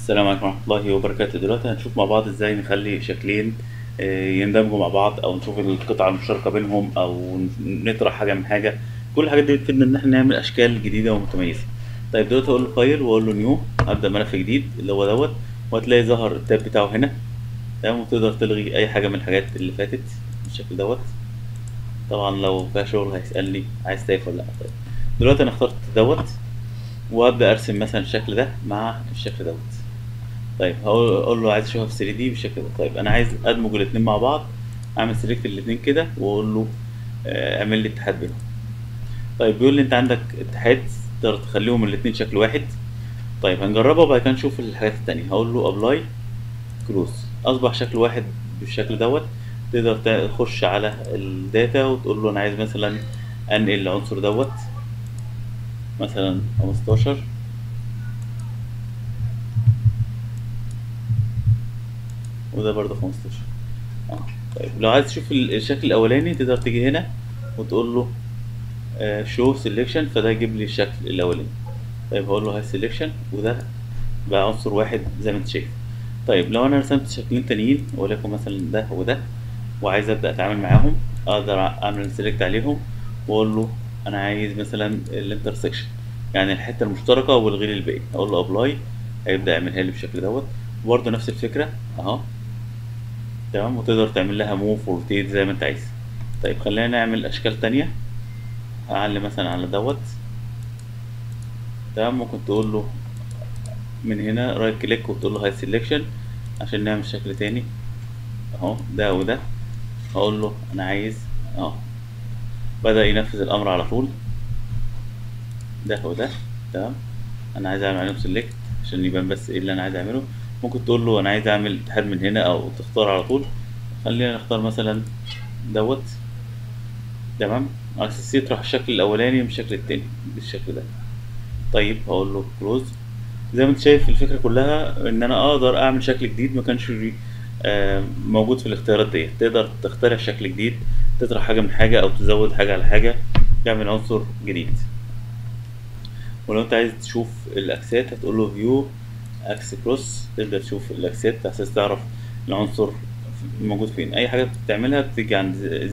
السلام عليكم ورحمة الله وبركاته دلوقتي هنشوف مع بعض ازاي نخلي شكلين آه، يندمجوا مع بعض او نشوف القطعة المشتركة بينهم او نطرح حاجة من حاجة كل الحاجات دي بتفيدنا ان احنا نعمل اشكال جديدة ومتميزة طيب دلوقتي اقول له فايل واقول له نيو ابدا ملف جديد اللي هو دوت وهتلاقي ظهر التاب بتاعه هنا تمام وتقدر تلغي اي حاجة من الحاجات اللي فاتت بالشكل دوت طبعا لو فيها شغل هيسألني عايز تايف ولا لا طيب دلوقتي انا اخترت دوت وابدا ارسم مثلا الشكل ده مع الشكل دوت طيب هقول اقول له عايز اشوفها في 3 دي بالشكل ده طيب انا عايز ادمج الاثنين مع بعض اعمل سيلكت الاثنين كده واقول له آه، اعمل لي اتحاد بينهم طيب بيقول لي انت عندك اتحاد تقدر تخليهم الاثنين شكل واحد طيب هنجربها وبعد كده نشوف الحاجات التانية هقول له ابلاي كلوز اصبح شكل واحد بالشكل دوت تقدر تا- تخش على الداتا وتقول له انا عايز مثلا انقل العنصر دوت مثلا 15 وده برضه 15 اه طيب لو عايز تشوف ال- الشكل الاولاني تقدر تيجي هنا وتقول له شو سيلكشن فده يجيب لي الشكل الاولاني طيب هقول له هاي سيلكشن وده بقى عنصر واحد زي ما انت شايف طيب لو انا رسمت شكلين تانيين وليكن مثلا ده وده وعايز ابدا اتعامل معاهم اقدر اعمل سيلكت عليهم واقول له انا عايز مثلا الانترسكشن يعني الحته المشتركه والغير الباقي اقول له ابلاي هيبدا يعملها لي بالشكل دوت برضه نفس الفكره اهو تمام وتقدر تعمل لها موف وروتيت زي ما انت عايز طيب خلينا نعمل اشكال تانية هعلم مثلا على دوت تمام ممكن تقول له من هنا رايت كليك وتقول له هاي سيلكشن عشان نعمل شكل تاني اهو ده وده هقول له انا عايز اهو بدأ ينفذ الامر على طول ده وده تمام انا عايز اعمل عليهم سيلكت عشان يبان بس ايه اللي انا عايز اعمله ممكن تقول له انا عايز اعمل اتحاد من هنا او تختار على طول خلينا نختار مثلا دوت تمام على اساس يطرح الشكل الاولاني من الشكل التاني بالشكل ده طيب هقول له كلوز زي ما انت شايف الفكره كلها ان انا اقدر اعمل شكل جديد ما كانش آه، موجود في الاختيارات دي تقدر تخترع شكل جديد تطرح حاجه من حاجه او تزود حاجه على حاجه تعمل عنصر جديد ولو انت عايز تشوف الاكسات هتقول له فيو اكس كروس تبدا تشوف الاكسات على اساس تعرف العنصر موجود فين اي حاجه بتعملها بتيجي عند